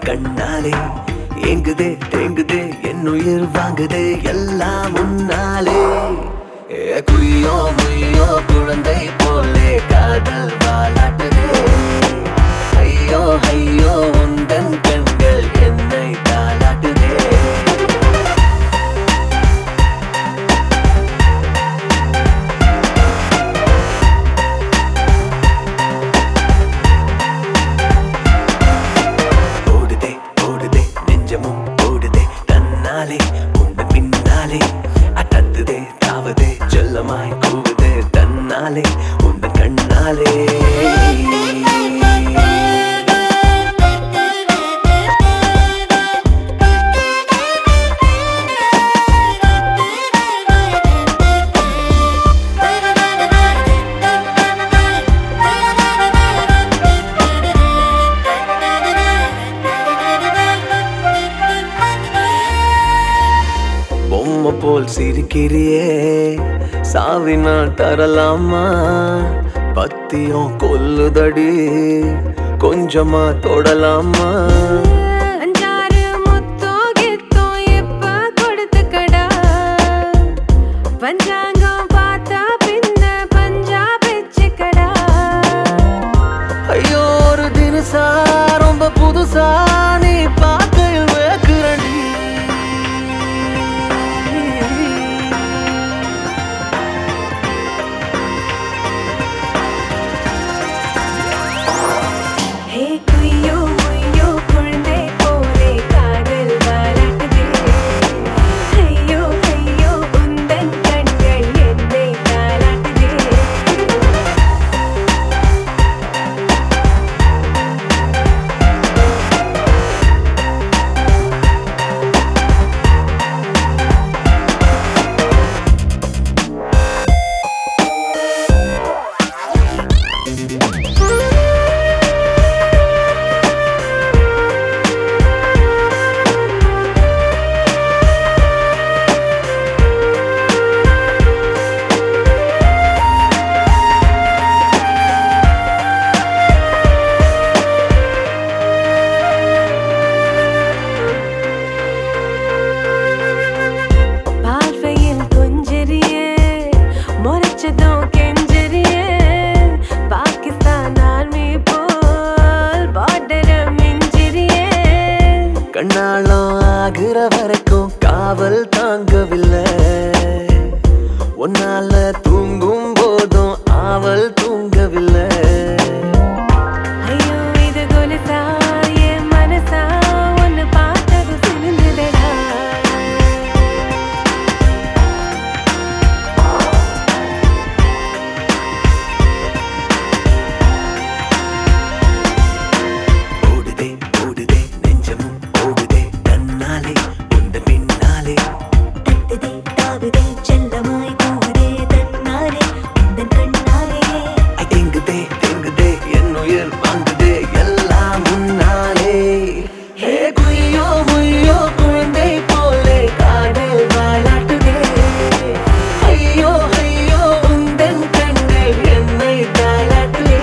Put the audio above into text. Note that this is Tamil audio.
கண்ணாலே ஏங்குதே தேங்குதே என் உயிர் வாங்குதே எல்லாம் முன்னாலே ஏ குய்யோ முய்யோ குழந்தை போலே காதல் வாலாட்டுதே ஐயோ ஐயோ உந்தன் கண்கள் என்னை தாளாட்டுதே ஓடுதே ஓடுதே நெஞ்சமும் ஓடுதே தன்னாலே உந்த பின்னாலே அட்டத்துதே தாவுதே செல்லமாய் கூவுதே தன்னாலே உந்த கண்ணாலே பொம்மை போல் சிரிக்கிறியே சாவினா தரலாமா பத்தியம் கொல்லுதடி கொஞ்சமா தொடலாமா அஞ்சாறு முத்தம் கித்தம் இப்ப கொடுத்துக்கடா பஞ்சாங்கம் பார்த்தா பின்ன பஞ்சா பிச்சுக்கடா ஐயோ ஒரு தினசா ரொம்ப புதுசா நீ பார்க்கையில் வேக்குறடி ஹே குய்யோ முய்யோ குழந்தை போலே காதல் வாலாட்டுதே ஐயோ ஐயோ உந்தன் கண்கள் என்னை தாளாட்டுதே பார்வையில் கொஞ்சறியே முறைச்சதும் கெஞ்சறியே பாகிஸ்தான் ஆர்மி போல் பார்டர மிஞ்சிறியே கண்ணாளம் ஆகிற வரைக்கும் காவல் தாங்கவில்லை உன்னால தூங்கும் போதும் ஆவல் தூங்கவில்லை ஐயோ இது கொலுசா என் மனசா ஒன்னு பார்த்தது சிலிந்துதடா ஓடுதே ஓடுதே நெஞ்சமும் ஓடுதே தன்னாலே உந்த பின்னாலே தத்துதே தாவுதே செல்லமாய் கூவுதே தன்னாலே உந்தன் கண்ணாலே ஐ தேங்குதே தேங்குதே என் உயிர் வாங்குதே எல்லாம் முன்னாலே ஹே குய்யோ முய்யோ குழந்தை போலே காதல் வாலாட்டுதே ஐயோ ஐயோ உந்தன் கண்கள் என்னை தாளாட்டுதே